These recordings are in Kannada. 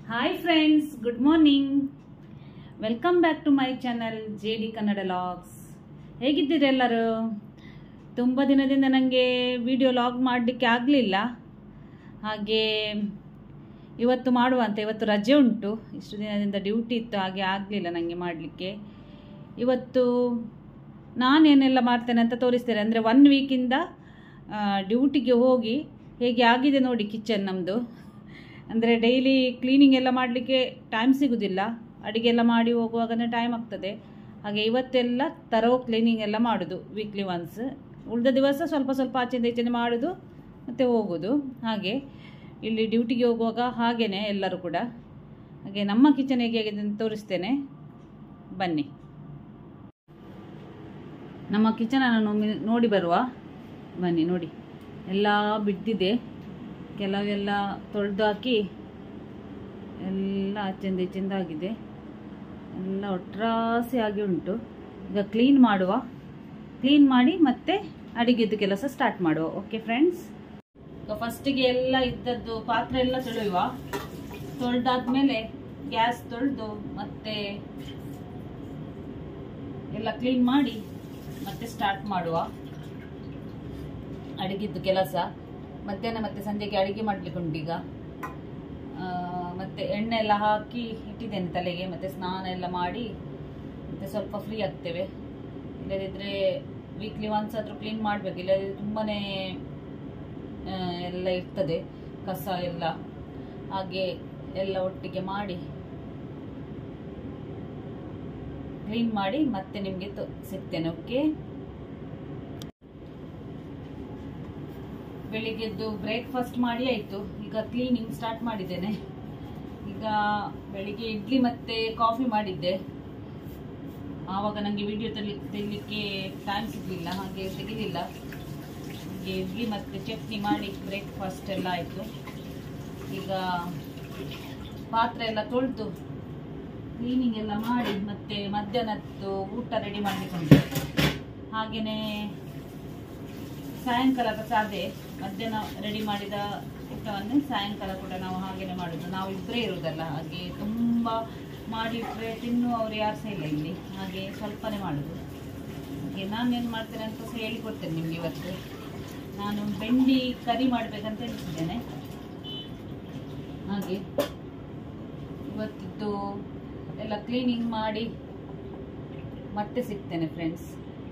hi friends good morning welcome back to my channel J D Kannada vlogs ಹೇಗಿದ್ದೀರಿ ಎಲ್ಲರೂ ತುಂಬ ದಿನದಿಂದ ನನಗೆ ವಿಡಿಯೋ ಲಾಗ್ ಮಾಡಲಿಕ್ಕೆ ಆಗಲಿಲ್ಲ ಹಾಗೆ ಇವತ್ತು ಮಾಡುವಂತ ಇವತ್ತು ರಜೆ ಉಂಟು ಇಷ್ಟು ದಿನದಿಂದ ಡ್ಯೂಟಿ ಇತ್ತು ಹಾಗೆ ಆಗಲಿಲ್ಲ ನನಗೆ ಮಾಡಲಿಕ್ಕೆ ಇವತ್ತು ನಾನೇನೆಲ್ಲ ಮಾಡ್ತೇನೆ ಅಂತ ತೋರಿಸ್ತೇನೆ ಅಂದರೆ ಒನ್ ವೀಕಿಂದ ಡ್ಯೂಟಿಗೆ ಹೋಗಿ ಹೇಗೆ ಆಗಿದೆ ನೋಡಿ ಕಿಚನ್ ನಮ್ಮದು ಅಂದರೆ ಡೈಲಿ ಕ್ಲೀನಿಂಗ್ ಎಲ್ಲ ಮಾಡಲಿಕ್ಕೆ ಟೈಮ್ ಸಿಗೋದಿಲ್ಲ ಅಡುಗೆ ಎಲ್ಲ ಮಾಡಿ ಹೋಗುವಾಗನೇ ಟೈಮ್ ಆಗ್ತದೆ ಹಾಗೆ ಇವತ್ತೆಲ್ಲ ತರೋ ಕ್ಲೀನಿಂಗ್ ಎಲ್ಲ ಮಾಡೋದು ವೀಕ್ಲಿ ಒನ್ಸ್ ಉಳಿದ ದಿವಸ ಸ್ವಲ್ಪ ಸ್ವಲ್ಪ ಆಚೆಯಿಂದ ಈಚೆನೆ ಮಾಡೋದು ಮತ್ತು ಹೋಗೋದು ಹಾಗೆ ಇಲ್ಲಿ ಡ್ಯೂಟಿಗೆ ಹೋಗುವಾಗ ಹಾಗೇ ಎಲ್ಲರೂ ಕೂಡ ಹಾಗೆ ನಮ್ಮ ಕಿಚನ್ ಹೇಗೆ ಆಗಿದೆ ಅಂತ ತೋರಿಸ್ತೇನೆ ಬನ್ನಿ ನಮ್ಮ ಕಿಚನನ್ನು ಒಮ್ಮೆ ನೋಡಿ ಬರುವ ಬನ್ನಿ ನೋಡಿ ಎಲ್ಲ ಬಿದ್ದಿದೆ ಕೆಲವೆಲ್ಲ ತೊಳೆದು ಹಾಕಿ ಎಲ್ಲ ಆಚೆಂದ ಈಚೆಂದ ಆಗಿದೆ ಎಲ್ಲ ಒಟ್ರಾಸಿ ಆಗಿ ಉಂಟು ಈಗ ಕ್ಲೀನ್ ಮಾಡುವ ಕ್ಲೀನ್ ಮಾಡಿ ಮತ್ತೆ ಅಡಿಗೆದ್ದು ಕೆಲಸ ಸ್ಟಾರ್ಟ್ ಮಾಡುವ ಓಕೆ ಫ್ರೆಂಡ್ಸ್ ಈಗ ಫಸ್ಟಿಗೆ ಎಲ್ಲ ಇದ್ದದ್ದು ಪಾತ್ರೆ ಎಲ್ಲ ತೊಳೆಯುವ ತೊಳೆದಾದ್ಮೇಲೆ ಗ್ಯಾಸ್ ತೊಳೆದು ಮತ್ತೆ ಎಲ್ಲ ಕ್ಲೀನ್ ಮಾಡಿ ಮತ್ತೆ ಸ್ಟಾರ್ಟ್ ಮಾಡುವ ಅಡಿಗೆದ್ದು ಕೆಲಸ ಮಧ್ಯಾಹ್ನ ಮತ್ತೆ ಸಂಜೆಗೆ ಅಡಿಗೆ ಮಾಡ್ಲಿಕ್ಕೆ ಉಂಟೀಗ ಆ, ಮತ್ತೆ ಎಣ್ಣೆ ಎಲ್ಲ ಹಾಕಿ ಇಟ್ಟಿದ್ದೇನೆ ತಲೆಗೆ ಮತ್ತೆ ಸ್ನಾನ ಎಲ್ಲ ಮಾಡಿ ಮತ್ತೆ ಸ್ವಲ್ಪ ಫ್ರೀ ಆಗ್ತೇವೆ ಇಲ್ಲದಿದ್ರೆ ವೀಕ್ಲಿ ಒನ್ಸ್ ಆದ್ರೂ ಕ್ಲೀನ್ ಮಾಡ್ಬೇಕು ಇಲ್ಲದಿದ್ರೆ ತುಂಬಾನೇ ಆ, ಎಲ್ಲ ಇರ್ತದೆ ಕಸ ಎಲ್ಲ ಹಾಗೆ ಎಲ್ಲ ಒಟ್ಟಿಗೆ ಮಾಡಿ ಕ್ಲೀನ್ ಮಾಡಿ ಮತ್ತೆ ನಿಮಗೆ ಸಿಗ್ತೇನೆ ಓಕೆ ಬೆಳಿಗ್ಗೆದ್ದು ಬ್ರೇಕ್ಫಾಸ್ಟ್ ಮಾಡಿ ಆಯಿತು ಈಗ ಕ್ಲೀನಿಂಗ್ ಸ್ಟಾರ್ಟ್ ಮಾಡಿದ್ದೇನೆ ಈಗ ಬೆಳಿಗ್ಗೆ ಇಡ್ಲಿ ಮತ್ತೆ ಕಾಫಿ ಮಾಡಿದ್ದೆ ಆವಾಗ ನನಗೆ ವಿಡಿಯೋ ತೆಲಿ ತೆಗಿಲಿಕ್ಕೆ ಟೈಮ್ ಸಿಗಲಿಲ್ಲ ಹಾಗೆ ತೆಗಿಲಿಲ್ಲ ಹಾಗೆ ಇಡ್ಲಿ ಮತ್ತೆ ಚಟ್ನಿ ಮಾಡಿ ಬ್ರೇಕ್ಫಾಸ್ಟ್ ಎಲ್ಲ ಆಯಿತು ಈಗ ಪಾತ್ರೆ ಎಲ್ಲ ತೊಳೆದು ಕ್ಲೀನಿಂಗ್ ಎಲ್ಲ ಮಾಡಿ ಮತ್ತೆ ಮಧ್ಯಾಹ್ನದ್ದು ಊಟ ರೆಡಿ ಮಾಡಲಿಕ್ಕುಂಟು ಹಾಗೆಯೇ ಸಾಯಂಕಾಲ ಸಹ ಅದೇ ಮಧ್ಯಾಹ್ನ ರೆಡಿ ಮಾಡಿದ ಊಟವನ್ನು ಸಾಯಂಕಾಲ ಕೂಡ ನಾವು ಹಾಗೇನೆ ಮಾಡುದು ನಾವು ಇಬ್ಬರೇ ಇರುವುದಲ್ಲ ಹಾಗೆ ತುಂಬ ಮಾಡಿಟ್ರೆ ತಿನ್ನುವವರು ಯಾರು ಸಹ ಇಲ್ಲ ಇಲ್ಲಿ ಹಾಗೆ ಸ್ವಲ್ಪನೇ ಮಾಡುದು ಹಾಗೆ ನಾನೇನು ಮಾಡ್ತೇನೆ ಅಂತ ಸಹ ಹೇಳಿಕೊಡ್ತೇನೆ ನಿಮ್ಗೆ ಇವತ್ತು ನಾನು ಬೆಂಡಿ ಕರಿ ಮಾಡಬೇಕಂತ ಹೇಳ್ತಿದ್ದೇನೆ ಹಾಗೆ ಇವತ್ತಿದ್ದು ಎಲ್ಲ ಕ್ಲೀನಿಂಗ್ ಮಾಡಿ ಮತ್ತೆ ಸಿಗ್ತೇನೆ ಫ್ರೆಂಡ್ಸ್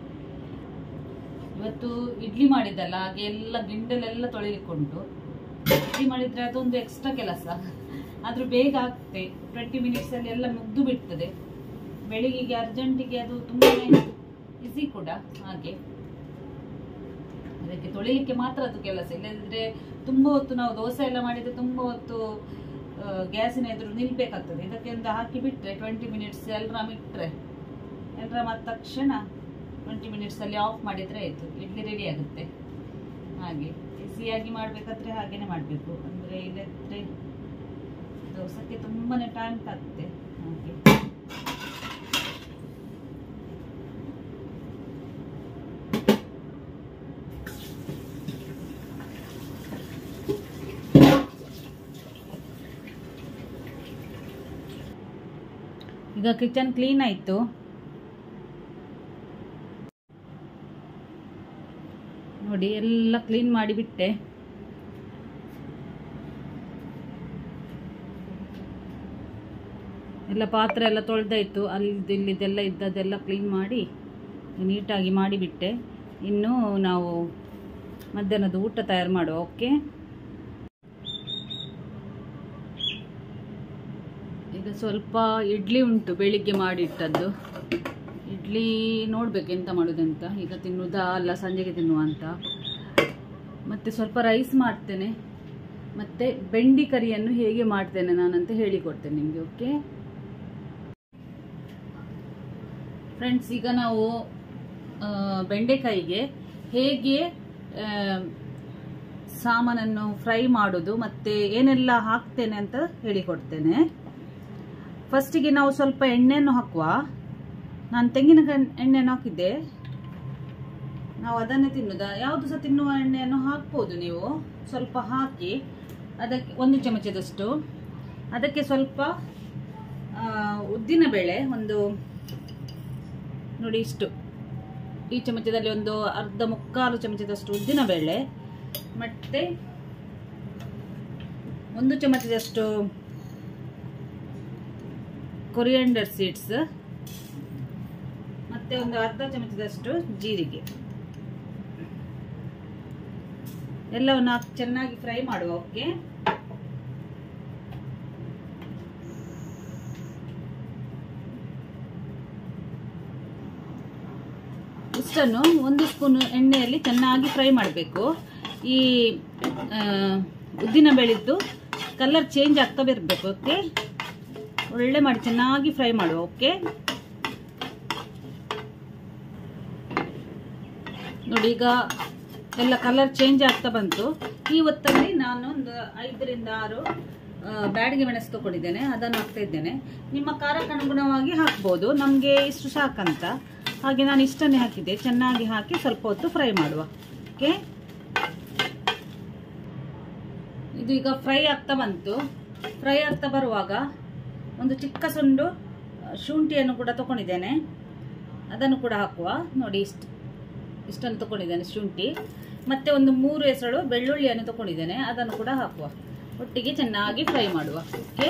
ಇವತ್ತು ಇಡ್ಲಿ ಮಾಡಿದ್ದಲ್ಲ ಹಾಗೆ ಎಲ್ಲ ಗಿಂಡಲೆಲ್ಲ ತೊಳಿಲಿಕ್ಕುಂಟು ಇಡ್ಲಿ ಮಾಡಿದ್ರೆ ಅದೊಂದು ಎಕ್ಸ್ಟ್ರಾ ಕೆಲಸ ಆದ್ರೂ ಬೇಗ ಆಗ್ತದೆ ಟ್ವೆಂಟಿ ಮಿನಿಟ್ಸ್ ಅಲ್ಲಿ ಎಲ್ಲ ಮುಗ್ದು ಬಿಡ್ತದೆ ಬೆಳಿಗ್ಗೆಗೆ ಅರ್ಜೆಂಟಿಗೆ ಅದು ತುಂಬಾನೇ ಈಸಿ ಕೂಡ ಹಾಗೆ ಅದಕ್ಕೆ ತೊಳಿಲಿಕ್ಕೆ ಮಾತ್ರ ಅದು ಕೆಲಸ ಇಲ್ಲದಿದ್ರೆ ತುಂಬಾ ಹೊತ್ತು ನಾವು ದೋಸೆ ಎಲ್ಲ ಮಾಡಿದ್ರೆ ತುಂಬಾ ಹೊತ್ತು ಗ್ಯಾಸಿನ ಎದುರು ನಿಲ್ಬೇಕಾಗ್ತದೆ ಇದಕ್ಕೆ ಒಂದು ಹಾಕಿ ಬಿಟ್ರೆ ಟ್ವೆಂಟಿ ಮಿನಿಟ್ಸ್ ಎಲ್ರಾಮ್ ಇಟ್ರೆ ಎಲ್ರಾಮ್ ಆದ ತಕ್ಷಣ ಟ್ವೆಂಟಿ ಮಿನಿಟ್ಸಲ್ಲಿ ಆಫ್ ಮಾಡಿದರೆ ಆಯಿತು ಇಡ್ಲಿ ರೆಡಿ ಆಗುತ್ತೆ ಹಾಗೆ ಈಸಿಯಾಗಿ ಮಾಡಬೇಕಾದ್ರೆ ಹಾಗೇನೆ ಮಾಡಬೇಕು ಅಂದರೆ ಇಲ್ಲದ್ರೆ ದೋಸಕ್ಕೆ ತುಂಬಾ ಟೈಮ್ ತಾಗುತ್ತೆ ಹಾಗೆ ಈಗ ಕಿಚನ್ ಕ್ಲೀನ್ ಆಯಿತು ನೋಡಿ ಎಲ್ಲ ಕ್ಲೀನ್ ಮಾಡಿಬಿಟ್ಟೆ ಎಲ್ಲ ಪಾತ್ರೆ ಎಲ್ಲ ತೊಳೆದಾಯ್ತು ಅಲ್ಲಿದ್ದು ಇಲ್ಲಿದ್ದೆಲ್ಲ ಇದ್ದದ್ದೆಲ್ಲ ಕ್ಲೀನ್ ಮಾಡಿ ನೀಟಾಗಿ ಮಾಡಿಬಿಟ್ಟೆ ಇನ್ನು ನಾವು ಮಧ್ಯಾಹ್ನದ ಊಟ ತಯಾರು ಮಾಡುವ ಓಕೆ ಈಗ ಸ್ವಲ್ಪ ಇಡ್ಲಿ ಉಂಟು ಬೆಳಿಗ್ಗೆ ಮಾಡಿಟ್ಟದ್ದು ಇಡ್ಲಿ ನೋಡ್ಬೇಕು ಎಂತ ಮಾಡೋದಂತ ಈಗ ತಿನ್ನುವುದಾ ಅಲ್ಲ ಸಂಜೆಗೆ ತಿನ್ನುವ ಅಂತ ಮತ್ತೆ ಸ್ವಲ್ಪ ರೈಸ್ ಮಾಡ್ತೇನೆ ಮತ್ತೆ ಬೆಂಡಿ ಕರಿಯನ್ನು ಹೇಗೆ ಮಾಡ್ತೇನೆ ನಾನಂತ ಹೇಳಿಕೊಡ್ತೇನೆ ನಿಮಗೆ ಓಕೆ ಫ್ರೆಂಡ್ಸ್ ಈಗ ನಾವು ಆ, ಬೆಂಡೆಕಾಯಿಗೆ ಹೇಗೆ ಆ, ಸಾಮಾನನ್ನು ಫ್ರೈ ಮಾಡೋದು ಮತ್ತೆ ಏನೆಲ್ಲ ಹಾಕ್ತೇನೆ ಅಂತ ಹೇಳಿಕೊಡ್ತೇನೆ ಫಸ್ಟಿಗೆ ನಾವು ಸ್ವಲ್ಪ ಎಣ್ಣೆಯನ್ನು ಹಾಕುವ ನಾನು ತೆಂಗಿನ ಎಣ್ಣೆಯನ್ನು ಹಾಕಿದ್ದೆ ನಾವು ಅದನ್ನೇ ತಿನ್ನುದ ಯಾವುದು ಸಹ ತಿನ್ನುವ ಎಣ್ಣೆಯನ್ನು ಹಾಕ್ಬೋದು ನೀವು ಸ್ವಲ್ಪ ಹಾಕಿ ಅದಕ್ಕೆ ಒಂದು ಚಮಚದಷ್ಟು ಅದಕ್ಕೆ ಸ್ವಲ್ಪ ಆ, ಉದ್ದಿನ ಬೇಳೆ ಒಂದು ನೋಡಿ ಇಷ್ಟು ಈ ಚಮಚದಲ್ಲಿ ಒಂದು ಅರ್ಧ ಮುಕ್ಕಾಲು ಚಮಚದಷ್ಟು ಉದ್ದಿನ ಬೇಳೆ ಮತ್ತೆ ಒಂದು ಚಮಚದಷ್ಟು ಕೊರಿಯಂಡರ್ ಸೀಡ್ಸ್ ಮತ್ತೆ ಒಂದು ಅರ್ಧ ಚಮಚದಷ್ಟು ಜೀರಿಗೆ ಎಲ್ಲವನ್ನು ಹಾಕಿ ಚೆನ್ನಾಗಿ ಫ್ರೈ ಮಾಡುವ ಓಕೆ ಇಷ್ಟನ್ನು ಒಂದು ಸ್ಪೂನ್ ಎಣ್ಣೆಯಲ್ಲಿ ಚೆನ್ನಾಗಿ ಫ್ರೈ ಮಾಡಬೇಕು ಈ ಆ, ಉದ್ದಿನ ಬೇಳೆದ್ದು ಕಲರ್ ಚೇಂಜ್ ಆಗ್ತಾ ಬರಬೇಕು ಓಕೆ ಒಳ್ಳೆ ಮಾಡಿ ಚೆನ್ನಾಗಿ ಫ್ರೈ ಮಾಡುವ ಓಕೆ ನೋಡಿ ಈಗ ಎಲ್ಲ ಕಲರ್ ಚೇಂಜ್ ಆಗ್ತಾ ಬಂತು ಈ ಹೊತ್ತಲ್ಲಿ ನಾನು ಒಂದು ಐದರಿಂದ ಆರು ಆ, ಬ್ಯಾಡಗಿ ಮೆಣಸು ತಗೊಂಡಿದ್ದೇನೆ ಅದನ್ನು ಹಾಕ್ತಾ ಇದ್ದೇನೆ ನಿಮ್ಮ ಖಾರಕ್ಕೆ ಅನುಗುಣವಾಗಿ ಹಾಕ್ಬೋದು ನಮಗೆ ಇಷ್ಟು ಸಾಕಂತ ಹಾಗೆ ನಾನು ಇಷ್ಟನ್ನೇ ಹಾಕಿದ್ದೆ ಚೆನ್ನಾಗಿ ಹಾಕಿ ಸ್ವಲ್ಪ ಹೊತ್ತು ಫ್ರೈ ಮಾಡುವ ಓಕೆ ಇದು ಈಗ ಫ್ರೈ ಆಗ್ತಾ ಬಂತು ಫ್ರೈ ಆಗ್ತಾ ಬರುವಾಗ ಒಂದು ಚಿಕ್ಕ ಸೊಂಡು ಆ, ಶುಂಠಿಯನ್ನು ಕೂಡ ತಗೊಂಡಿದ್ದೇನೆ ಅದನ್ನು ಕೂಡ ಹಾಕುವ ನೋಡಿ ಇಷ್ಟು ಇಷ್ಟನ್ನು ತಗೊಂಡಿದ್ದೇನೆ ಶುಂಠಿ ಮತ್ತೆ ಒಂದು ಮೂರು ಹೆಸರು ಬೆಳ್ಳುಳ್ಳಿಯನ್ನು ತಗೊಂಡಿದ್ದೇನೆ ಅದನ್ನು ಕೂಡ ಹಾಕುವ ಒಟ್ಟಿಗೆ ಚೆನ್ನಾಗಿ ಫ್ರೈ ಮಾಡುವ ಓಕೆ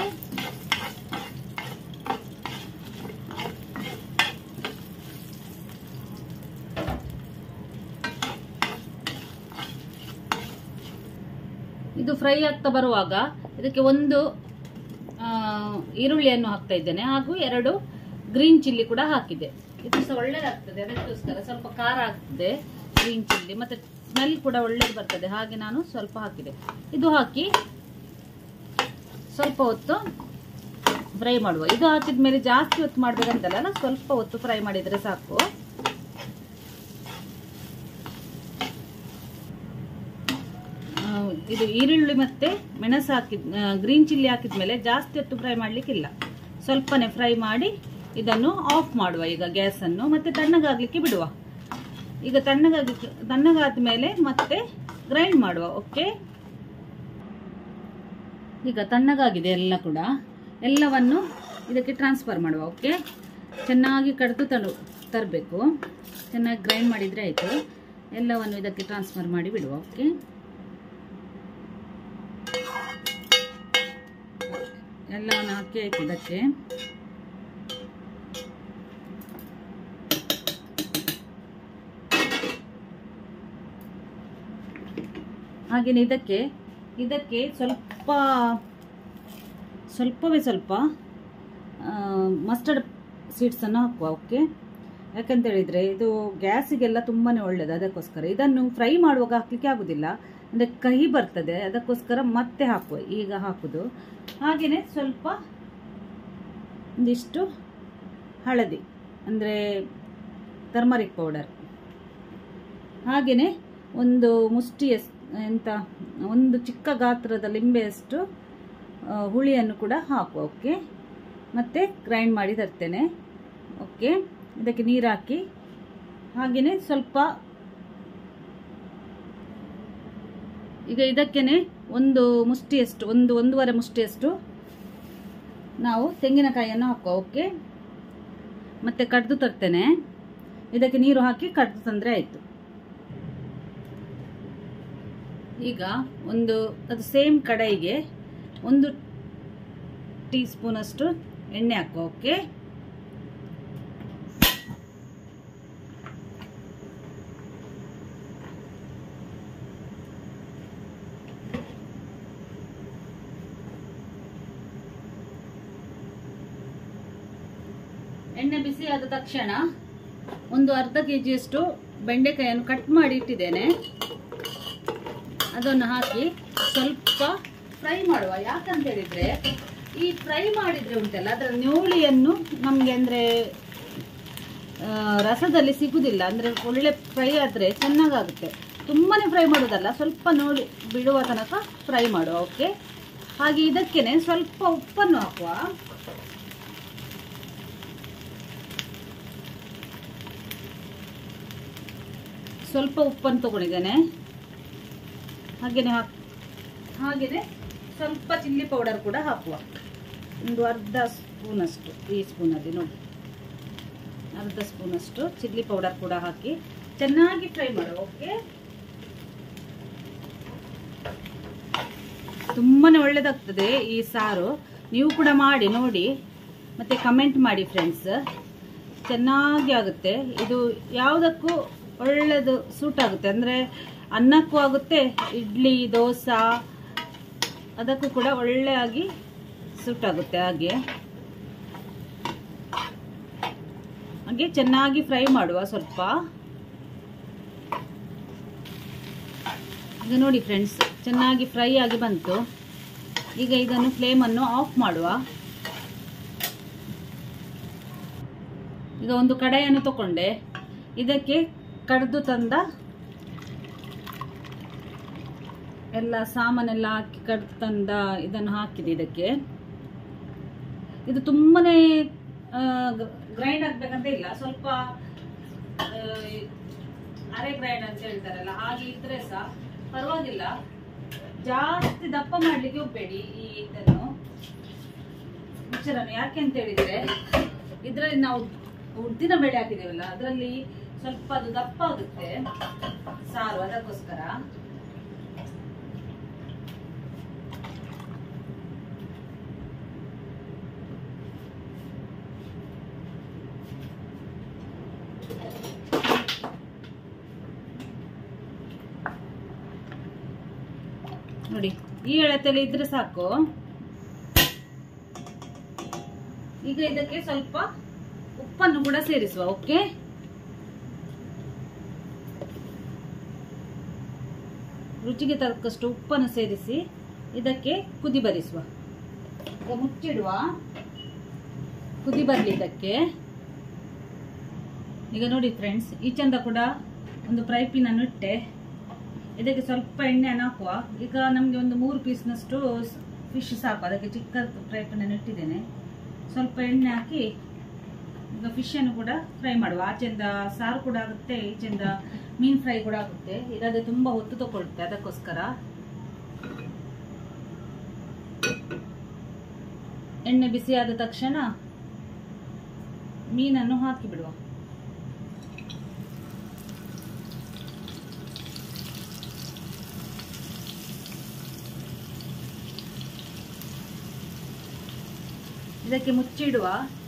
ಇದು ಫ್ರೈ ಆಗ್ತಾ ಬರುವಾಗ ಇದಕ್ಕೆ ಒಂದು ಆ, ಈರುಳ್ಳಿಯನ್ನು ಹಾಕ್ತಾ ಇದ್ದೇನೆ ಹಾಗೂ ಎರಡು ಗ್ರೀನ್ ಚಿಲ್ಲಿ ಕೂಡ ಹಾಕಿದೆ ಇದು ಸಹ ಒಳ್ಳೇದಾಗ್ತದೆ ಅದಕ್ಕೋಸ್ಕರ ಸ್ವಲ್ಪ ಖಾರ ಆಗ್ತದೆ ಗ್ರೀನ್ ಚಿಲ್ಲಿ ಮತ್ತೆ ಸ್ಮೆಲ್ ಕೂಡ ಒಳ್ಳೇದು ಬರ್ತದೆ ಹಾಗೆ ನಾನು ಸ್ವಲ್ಪ ಹಾಕಿದೆ ಇದು ಹಾಕಿ ಸ್ವಲ್ಪ ಹೊತ್ತು ಫ್ರೈ ಮಾಡುವ ಇದು ಹಾಕಿದ ಮೇಲೆ ಜಾಸ್ತಿ ಹೊತ್ತು ಮಾಡ್ಬೇಕಂತಲ್ಲ ಸ್ವಲ್ಪ ಹೊತ್ತು ಫ್ರೈ ಮಾಡಿದ್ರೆ ಸಾಕು ಆ, ಇದು ಈರುಳ್ಳಿ ಮತ್ತೆ ಮೆಣಸು ಹಾಕಿದ್ ಗ್ರೀನ್ ಚಿಲ್ಲಿ ಹಾಕಿದ್ಮೇಲೆ ಜಾಸ್ತಿ ಹೊತ್ತು ಫ್ರೈ ಮಾಡ್ಲಿಕ್ಕಿಲ್ಲ ಸ್ವಲ್ಪನೇ ಫ್ರೈ ಮಾಡಿ ಇದನ್ನು ಆಫ್ ಮಾಡುವ ಈಗ ಗ್ಯಾಸನ್ನು ಮತ್ತೆ ತಣ್ಣಗಾಗ್ಲಿಕ್ಕೆ ಬಿಡುವ ಈಗ ತಣ್ಣಗಾಗಿ ತಣ್ಣಗಾದ ಮೇಲೆ ಮತ್ತೆ ಗ್ರೈಂಡ್ ಮಾಡುವ ಓಕೆ ಈಗ ತಣ್ಣಗಾಗಿದೆ ಎಲ್ಲ ಕೂಡ ಎಲ್ಲವನ್ನು ಇದಕ್ಕೆ ಟ್ರಾನ್ಸ್ಫರ್ ಮಾಡುವ ಓಕೆ ಚೆನ್ನಾಗಿ ಕಡಿದು ತರು ತರಬೇಕು ಚೆನ್ನಾಗಿ ಗ್ರೈಂಡ್ ಮಾಡಿದರೆ ಆಯಿತು ಎಲ್ಲವನ್ನು ಇದಕ್ಕೆ ಟ್ರಾನ್ಸ್ಫರ್ ಮಾಡಿ ಬಿಡುವ ಓಕೆ ಎಲ್ಲವನ್ನು ಹಾಕಿ ಆಯ್ತು ಇದಕ್ಕೆ ಹಾಗೆಯೇ ಇದಕ್ಕೆ ಇದಕ್ಕೆ ಸ್ವಲ್ಪ ಸ್ವಲ್ಪವೇ ಸ್ವಲ್ಪ ಮಸ್ಟರ್ಡ್ ಸೀಡ್ಸನ್ನು ಹಾಕುವ ಓಕೆ ಯಾಕಂತ ಹೇಳಿದರೆ ಇದು ಗ್ಯಾಸಿಗೆಲ್ಲ ತುಂಬಾ ಒಳ್ಳೆಯದು ಅದಕ್ಕೋಸ್ಕರ ಇದನ್ನು ಫ್ರೈ ಮಾಡುವಾಗ ಹಾಕಲಿಕ್ಕೆ ಆಗೋದಿಲ್ಲ ಅಂದರೆ ಕಹಿ ಬರ್ತದೆ ಅದಕ್ಕೋಸ್ಕರ ಮತ್ತೆ ಹಾಕುವ ಈಗ ಹಾಕುದು ಹಾಗೆಯೇ ಸ್ವಲ್ಪ ಒಂದಿಷ್ಟು ಹಳದಿ ಅಂದರೆ ಟರ್ಮರಿಕ್ ಪೌಡರ್ ಹಾಗೆಯೇ ಒಂದು ಮುಷ್ಟಿ ಎಸ್ ಎಂತ ಒಂದು ಚಿಕ್ಕ ಗಾತ್ರದ ಲಿಂಬೆಯಷ್ಟು ಆ, ಹುಳಿಯನ್ನು ಕೂಡ ಹಾಕುವ ಓಕೆ ಮತ್ತು ಗ್ರೈಂಡ್ ಮಾಡಿ ತರ್ತೇನೆ ಓಕೆ ಇದಕ್ಕೆ ನೀರು ಹಾಕಿ ಹಾಗೆಯೇ ಸ್ವಲ್ಪ ಈಗ ಇದಕ್ಕೇನೆ ಒಂದು ಮುಷ್ಟಿಯಷ್ಟು ಒಂದು ಒಂದೂವರೆ ಮುಷ್ಟಿಯಷ್ಟು ನಾವು ತೆಂಗಿನಕಾಯಿಯನ್ನು ಹಾಕುವ ಓಕೆ ಮತ್ತೆ ಕಡ್ದು ತರ್ತೇನೆ ಇದಕ್ಕೆ ನೀರು ಹಾಕಿ ಕಡ್ದು ತಂದರೆ ಆಯಿತು ಈಗ ಒಂದು ಅದು ಸೇಮ್ ಕಡಾಯಿಗೆ ಒಂದು ಟೀ ಸ್ಪೂನಷ್ಟು ಎಣ್ಣೆ ಹಾಕುವ ಓಕೆ ಎಣ್ಣೆ ಬಿಸಿ ಆದ ತಕ್ಷಣ ಒಂದು ಅರ್ಧ ಕೆ ಜಿಯಷ್ಟು ಬೆಂಡೆಕಾಯಿಯನ್ನು ಕಟ್ ಮಾಡಿ ಇಟ್ಟಿದ್ದೇನೆ ಅದನ್ನು ಹಾಕಿ ಸ್ವಲ್ಪ ಫ್ರೈ ಮಾಡುವ ಯಾಕಂತ ಹೇಳಿದ್ರೆ ಈ ಫ್ರೈ ಮಾಡಿದ್ರೆ ಉಂಟಲ್ಲ ಅದರ ನ್ಯೂಳಿಯನ್ನು ನಮಗೆ ಅಂದರೆ ರಸದಲ್ಲಿ ಸಿಗುದಿಲ್ಲ ಅಂದರೆ ಒಳ್ಳೆ ಫ್ರೈ ಆದರೆ ಚೆನ್ನಾಗಾಗುತ್ತೆ ತುಂಬಾನೇ ಫ್ರೈ ಮಾಡೋದಲ್ಲ ಸ್ವಲ್ಪ ನೋಡಿ ಬಿಡುವ ತನಕ ಫ್ರೈ ಮಾಡುವ ಓಕೆ ಹಾಗೆ ಇದಕ್ಕೇನೆ ಸ್ವಲ್ಪ ಉಪ್ಪನ್ನು ಹಾಕುವ ಸ್ವಲ್ಪ ಉಪ್ಪನ್ನು ತಗೊಂಡಿದ್ದೇನೆ ಹಾಗೇನೆ ಹಾಕ್ ಹಾಗೇನೆ ಸ್ವಲ್ಪ ಚಿಲ್ಲಿ ಪೌಡರ್ ಕೂಡ ಹಾಕುವ ಒಂದು ಅರ್ಧ ಸ್ಪೂನಷ್ಟು ಈ ಸ್ಪೂನಲ್ಲಿ ನೋಡಿ ಅರ್ಧ ಸ್ಪೂನಷ್ಟು ಚಿಲ್ಲಿ ಪೌಡರ್ ಕೂಡ ಹಾಕಿ ಚೆನ್ನಾಗಿ ಫ್ರೈ ಮಾಡುವ ಓಕೆ ತುಂಬಾ ಒಳ್ಳೆಯದಾಗ್ತದೆ ಈ ಸಾರು ನೀವು ಕೂಡ ಮಾಡಿ ನೋಡಿ ಮತ್ತು ಕಮೆಂಟ್ ಮಾಡಿ ಫ್ರೆಂಡ್ಸ್ ಚೆನ್ನಾಗಿ ಆಗುತ್ತೆ ಇದು ಯಾವುದಕ್ಕೂ ಒಳ್ಳೆಯದು ಸೂಟ್ ಆಗುತ್ತೆ ಅಂದರೆ ಅನ್ನಕ್ಕೂ ಆಗುತ್ತೆ ಇಡ್ಲಿ ದೋಸೆ ಅದಕ್ಕೂ ಕೂಡ ಒಳ್ಳೆಯಾಗಿ ಸೂಟ್ ಆಗುತ್ತೆ ಹಾಗೆ ಹಾಗೆ ಚೆನ್ನಾಗಿ ಫ್ರೈ ಮಾಡುವ ಸ್ವಲ್ಪ ಈಗ ನೋಡಿ ಫ್ರೆಂಡ್ಸ್ ಚೆನ್ನಾಗಿ ಫ್ರೈ ಆಗಿ ಬಂತು ಈಗ ಇದನ್ನು ಫ್ಲೇಮನ್ನು ಆಫ್ ಮಾಡುವ ಈಗ ಒಂದು ಕಡೆಯನ್ನು ತಗೊಂಡೆ ಇದಕ್ಕೆ ಕಡ್ದು ತಂದ ಎಲ್ಲ ಸಾಮಾನೆಲ್ಲ ಹಾಕಿ ಕಡ್ದು ತಂದ ಇದನ್ನು ಹಾಕಿದೆ ಇದಕ್ಕೆ ಇದು ತುಂಬಾನೇ ಗ್ರೈಂಡ್ ಆಗ್ಬೇಕಂತ ಇಲ್ಲ ಸ್ವಲ್ಪ ಆ, ಅರೆ ಗ್ರೈಂಡ್ ಅಂತ ಹೇಳ್ತಾರಲ್ಲ ಹಾಗೆ ಇದ್ರೆ ಸಹ ಪರವಾಗಿಲ್ಲ ಜಾಸ್ತಿ ದಪ್ಪ ಮಾಡ್ಲಿಕ್ಕೆ ಹೋಗ್ಬೇಡಿ ಈ ಇದನ್ನು ಮಿಕ್ಸರನ್ನು ಯಾಕೆ ಅಂತ ಹೇಳಿದ್ರೆ ಇದರಲ್ಲಿ ನಾವು ಉದ್ದಿನ ಬೇಳೆ ಹಾಕಿದ್ದೇವಲ್ಲ ಅದರಲ್ಲಿ ಸ್ವಲ್ಪ ಅದು ದಪ್ಪ ಆಗುತ್ತೆ ಸಾರು ಅದಕ್ಕೋಸ್ಕರ ನೋಡಿ ಈ ಎಳತೆಲಿ ಇದ್ರೆ ಸಾಕು ಈಗ ಇದಕ್ಕೆ ಸ್ವಲ್ಪ ಉಪ್ಪನ್ನು ಕೂಡ ಸೇರಿಸುವ ಓಕೆ ರುಚಿಗೆ ತಕ್ಕಷ್ಟು ಉಪ್ಪನ್ನು ಸೇರಿಸಿ ಇದಕ್ಕೆ ಕುದಿ ಬರಿಸುವ ಈಗ ಮುಚ್ಚಿಡುವ ಕುದಿ ಬರಲಿ ಇದಕ್ಕೆ ಈಗ ನೋಡಿ ಫ್ರೆಂಡ್ಸ್ ಈ ಚಂದ ಕೂಡ ಒಂದು ಫ್ರೈ ಪಿನನ್ನು ಇಟ್ಟೆ ಇದಕ್ಕೆ ಸ್ವಲ್ಪ ಎಣ್ಣೆಯನ್ನು ಹಾಕುವ ಈಗ ನಮಗೆ ಒಂದು ಮೂರು ಪೀಸ್ನಷ್ಟು ಫಿಶ್ ಸಾಕು ಅದಕ್ಕೆ ಚಿಕ್ಕ ಫ್ರೈ ಪ್ಯಾನನ್ನು ಇಟ್ಟಿದ್ದೇನೆ ಸ್ವಲ್ಪ ಎಣ್ಣೆ ಹಾಕಿ ಈಗ ಫಿಶನ್ನು ಕೂಡ ಫ್ರೈ ಮಾಡುವ ಆಚೆಯಿಂದ ಸಾರು ಕೂಡ ಆಗುತ್ತೆ ಈಚೆಯಿಂದ ಮೀನ್ ಫ್ರೈ ಕೂಡ ಆಗುತ್ತೆ ಇದಾದ್ರೆ ತುಂಬಾ ಹೊತ್ತು ತಗೊಳುತ್ತೆ ಅದಕ್ಕೋಸ್ಕರ ಎಣ್ಣೆ ಬಿಸಿ ಆದ ತಕ್ಷಣ ಮೀನನ್ನು ಹಾಕಿ ಬಿಡುವ ಇದಕ್ಕೆ ಮುಚ್ಚಿಡುವ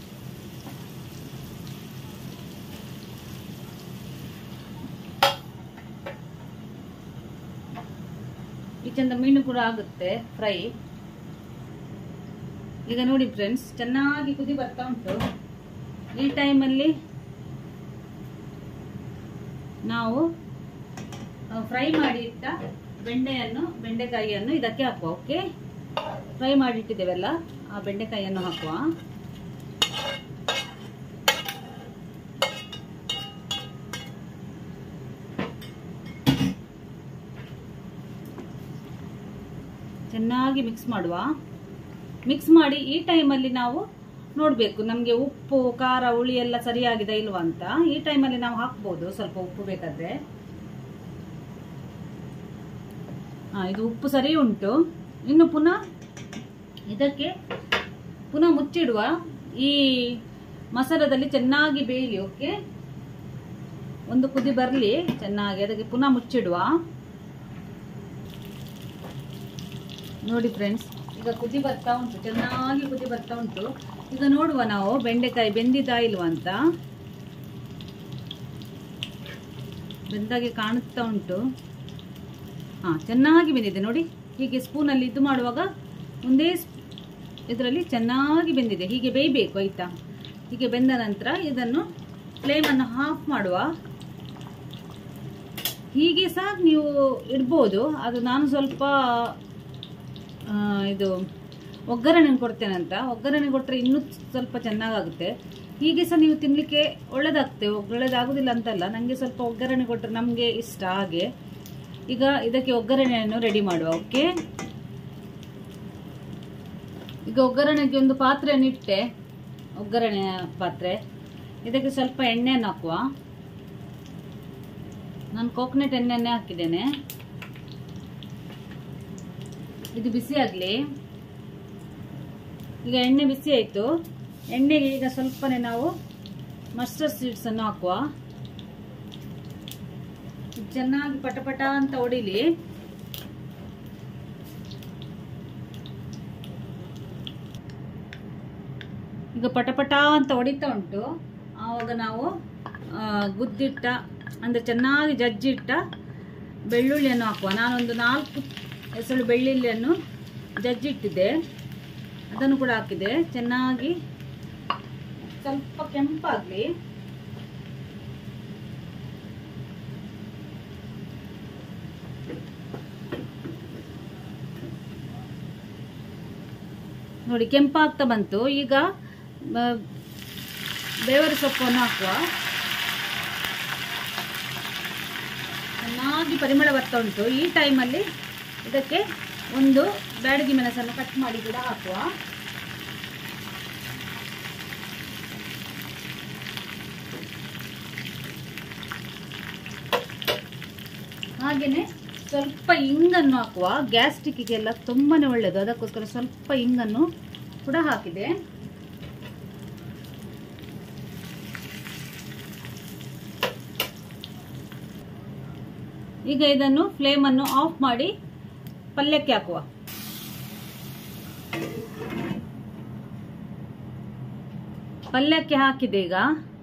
ಈ ಚಂದ ಮೀನು ಕೂಡ ಆಗುತ್ತೆ ಫ್ರೈ ಈಗ ನೋಡಿ ಫ್ರೆಂಡ್ಸ್ ಚೆನ್ನಾಗಿ ಕುದಿ ಬರ್ತಾ ಉಂಟು ಈ ಟೈಮಲ್ಲಿ ನಾವು ಫ್ರೈ ಮಾಡಿ ಇಟ್ಟ ಬೆಂಡೆಯನ್ನು ಬೆಂಡೆಕಾಯಿಯನ್ನು ಇದಕ್ಕೆ ಹಾಕುವ ಓಕೆ ಫ್ರೈ ಮಾಡಿಟ್ಟಿದ್ದೇವಲ್ಲ ಆ ಬೆಂಡೆಕಾಯಿಯನ್ನು ಹಾಕುವ ಚೆನ್ನಾಗಿ ಮಿಕ್ಸ್ ಮಾಡುವ ಮಿಕ್ಸ್ ಮಾಡಿ ಈ ಟೈಮಲ್ಲಿ ನಾವು ನೋಡಬೇಕು ನಮಗೆ ಉಪ್ಪು ಖಾರ ಹುಳಿ ಎಲ್ಲ ಸರಿಯಾಗಿದೆ ಇಲ್ವಾ ಅಂತ ಈ ಟೈಮಲ್ಲಿ ನಾವು ಹಾಕ್ಬೋದು ಸ್ವಲ್ಪ ಉಪ್ಪು ಬೇಕಾದ್ರೆ ಹಾ ಇದು ಉಪ್ಪು ಸರಿ ಉಂಟು ಇನ್ನು ಪುನಃ ಇದಕ್ಕೆ ಪುನಃ ಮುಚ್ಚಿಡುವ ಈ ಮಸಾಲದಲ್ಲಿ ಚೆನ್ನಾಗಿ ಬೇಯಲಿ ಓಕೆ ಒಂದು ಕುದಿ ಬರಲಿ ಚೆನ್ನಾಗಿ ಅದಕ್ಕೆ ಪುನಃ ಮುಚ್ಚಿಡುವ ನೋಡಿ ಫ್ರೆಂಡ್ಸ್ ಈಗ ಕುದಿ ಬರ್ತಾ ಉಂಟು ಚೆನ್ನಾಗಿ ಕುದಿ ಬರ್ತಾ ಉಂಟು ಈಗ ನೋಡುವ ನಾವು ಬೆಂಡೆಕಾಯಿ ಬೆಂದಿದಾ ಇಲ್ವಾ ಅಂತ ಬೆಂದಾಗೆ ಕಾಣುತ್ತಾ ಉಂಟು ಹಾ ಚೆನ್ನಾಗಿ ಬೆಂದಿದೆ ನೋಡಿ ಹೀಗೆ ಸ್ಪೂನಲ್ಲಿ ಇದು ಮಾಡುವಾಗ ಒಂದೇ ಇದರಲ್ಲಿ ಚೆನ್ನಾಗಿ ಬೆಂದಿದೆ ಹೀಗೆ ಬೇಯಬೇಕು ಆಯ್ತಾ ಹೀಗೆ ಬೆಂದ ನಂತರ ಇದನ್ನು ಫ್ಲೇಮನ್ನು ಆಫ್ ಮಾಡುವ ಹೀಗೆ ಸಹ ನೀವು ಇಡ್ಬೋದು ಅದು ನಾನು ಸ್ವಲ್ಪ ಆ, ಇದು ಒಗ್ಗರಣೆ ಕೊಡ್ತೇನಂತ ಒಗ್ಗರಣೆ ಕೊಟ್ಟರೆ ಇನ್ನೂ ಸ್ವಲ್ಪ ಚೆನ್ನಾಗಾಗುತ್ತೆ ಹೀಗೆ ಸಹ ನೀವು ತಿನ್ನಲಿಕ್ಕೆ ಒಳ್ಳೇದಾಗ್ತದೆ ಒಳ್ಳೆದಾಗೋದಿಲ್ಲ ಅಂತಲ್ಲ ನನಗೆ ಸ್ವಲ್ಪ ಒಗ್ಗರಣೆ ಕೊಟ್ಟರೆ ನಮಗೆ ಇಷ್ಟ ಹಾಗೆ ಈಗ ಇದಕ್ಕೆ ಒಗ್ಗರಣೆಯನ್ನು ರೆಡಿ ಮಾಡುವ ಓಕೆ ಈಗ ಒಗ್ಗರಣೆಗೆ ಒಂದು ಪಾತ್ರೆಯನ್ನು ಇಟ್ಟೆ ಒಗ್ಗರಣೆಯ ಪಾತ್ರೆ ಇದಕ್ಕೆ ಸ್ವಲ್ಪ ಎಣ್ಣೆಯನ್ನು ಹಾಕುವ ನಾನು ಕೋಕೋನಟ್ ಎಣ್ಣೆಯನ್ನೇ ಹಾಕಿದ್ದೇನೆ ಇದು ಬಿಸಿ ಆಗಲಿ ಈಗ ಎಣ್ಣೆ ಬಿಸಿ ಆಯಿತು ಎಣ್ಣೆಗೆ ಈಗ ಸ್ವಲ್ಪನೇ ನಾವು ಮಸ್ಟರ್ಡ್ ಸೀಡ್ಸನ್ನು ಹಾಕುವ ಚೆನ್ನಾಗಿ ಪಟಪಟ ಅಂತ ಹೊಡಿಲಿ ಈಗ ಪಟಪಟ ಅಂತ ಹೊಡಿತಾ ಉಂಟು ಆವಾಗ ನಾವು ಆ, ಗುದ್ದಿಟ್ಟ ಅಂದರೆ ಚೆನ್ನಾಗಿ ಜಜ್ಜಿಟ್ಟ ಬೆಳ್ಳುಳ್ಳಿಯನ್ನು ಹಾಕುವ ನಾನೊಂದು ನಾಲ್ಕು ಹೆಸರು ಬೆಳ್ಳುಳ್ಳಿಯನ್ನು ಜಜ್ಜಿಟ್ಟಿದ್ದೆ ಅದನ್ನು ಕೂಡ ಹಾಕಿದೆ ಚೆನ್ನಾಗಿ ಸ್ವಲ್ಪ ಕೆಂಪಾಗಲಿ ನೋಡಿ ಕೆಂಪಾಗ್ತಾ ಬಂತು ಈಗ ಬ- ಬೇವರ ಸೊಪ್ಪನ್ನು ಹಾಕುವ ಚೆನ್ನಾಗಿ ಪರಿಮಳ ಬರ್ತಾ ಉಂಟು ಈ ಟೈಮಲ್ಲಿ ಇದಕ್ಕೆ ಒಂದು ಬ್ಯಾಡಗಿ ಮೆಣಸನ್ನು ಕಟ್ ಮಾಡಿ ಕೂಡ ಹಾಕುವ ಹಾಗೆಯೇ ಸ್ವಲ್ಪ ಇಂಗನ್ನು ಹಾಕುವ ಗ್ಯಾಸ್ಟ್ರಿಕ್ಕಿಗೆಲ್ಲ ತುಂಬಾನೇ ಒಳ್ಳೆಯದು ಅದಕ್ಕೋಸ್ಕರ ಸ್ವಲ್ಪ ಇಂಗನ್ನು ಕೂಡ ಹಾಕಿದೆ ಈಗ ಇದನ್ನು ಫ್ಲೇಮನ್ನು ಆಫ್ ಮಾಡಿ ಪಲ್ಯಕ್ಕೆ ಹಾಕುವ ಪಲ್ಯಕ್ಕೆ ಹಾಕಿದೆ ಈಗ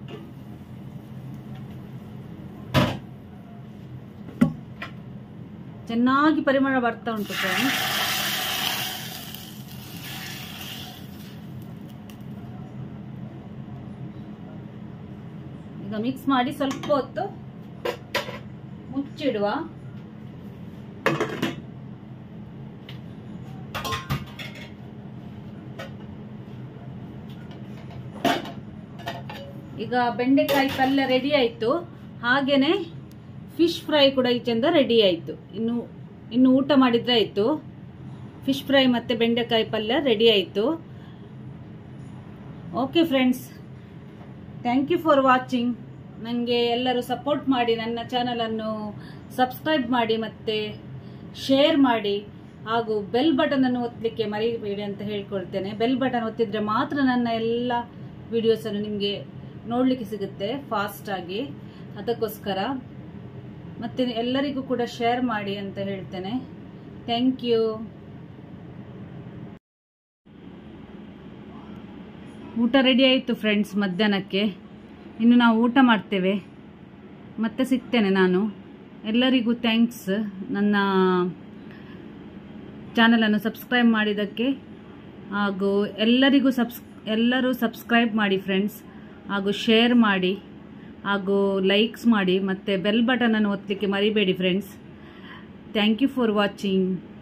ಚೆನ್ನಾಗಿ ಪರಿಮಳ ಬರ್ತಾ ಉಂಟು ಫ್ರೆಂಡ್ಸ್ ಈಗ ಮಿಕ್ಸ್ ಮಾಡಿ ಸ್ವಲ್ಪ ಹೊತ್ತು ಮುಚ್ಚಿಡುವ ಈಗ ಬೆಂಡೆಕಾಯಿ ಪಲ್ಯ ರೆಡಿ ಆಯಿತು ಹಾಗೇನೆ ಫಿಶ್ ಫ್ರೈ ಕೂಡ ಈಚೆಂದ ರೆಡಿ ಆಯಿತು ಇನ್ನು ಇನ್ನು ಊಟ ಮಾಡಿದ್ರೆ ಆಯಿತು ಫಿಶ್ ಫ್ರೈ ಮತ್ತು ಬೆಂಡೆಕಾಯಿ ಪಲ್ಯ ರೆಡಿ ಆಯಿತು okay friends thank you for watching ನನಗೆ ಎಲ್ಲರೂ ಸಪೋರ್ಟ್ ಮಾಡಿ ನನ್ನ ಚಾನಲನ್ನು ಸಬ್ಸ್ಕ್ರೈಬ್ ಮಾಡಿ ಮತ್ತು ಶೇರ್ ಮಾಡಿ ಹಾಗೂ ಬೆಲ್ ಬಟನನ್ನು ಒತ್ತಲಿಕ್ಕೆ ಮರಿಬೇಡಿ ಅಂತ ಹೇಳ್ಕೊಳ್ತೇನೆ ಬೆಲ್ ಬಟನ್ ಒತ್ತಿದ್ರೆ ಮಾತ್ರ ನನ್ನ ಎಲ್ಲ ವಿಡಿಯೋಸನ್ನು ನಿಮಗೆ ನೋಡಲಿಕ್ಕೆ ಸಿಗುತ್ತೆ ಫಾಸ್ಟಾಗಿ ಅದಕ್ಕೋಸ್ಕರ ಮತ್ತು ಎಲ್ಲರಿಗೂ ಕೂಡ ಶೇರ್ ಮಾಡಿ ಅಂತ ಹೇಳ್ತೇನೆ ಥ್ಯಾಂಕ್ ಯು ಊಟ ರೆಡಿ ಆಯಿತು ಫ್ರೆಂಡ್ಸ್ ಮಧ್ಯಾಹ್ನಕ್ಕೆ ಇನ್ನು ನಾವು ಊಟ ಮಾಡ್ತೇವೆ ಮತ್ತೆ ಸಿಗ್ತೇನೆ ನಾನು ಎಲ್ಲರಿಗೂ ಥ್ಯಾಂಕ್ಸ್ ನನ್ನ ಚಾನಲನ್ನು ಸಬ್ಸ್ಕ್ರೈಬ್ ಮಾಡಿದ್ದಕ್ಕೆ ಹಾಗೂ ಎಲ್ಲರಿಗೂ ಸಬ್ಸ್ ಎಲ್ಲರೂ ಸಬ್ಸ್ಕ್ರೈಬ್ ಮಾಡಿ ಫ್ರೆಂಡ್ಸ್ ಹಾಗೂ ಶೇರ್ ಮಾಡಿ ಹಾಗೂ ಲೈಕ್ಸ್ ಮಾಡಿ ಮತ್ತು ಬೆಲ್ ಬಟನನ್ನು ಒತ್ತಲಿಕ್ಕೆ ಮರಿಬೇಡಿ friends thank you for watching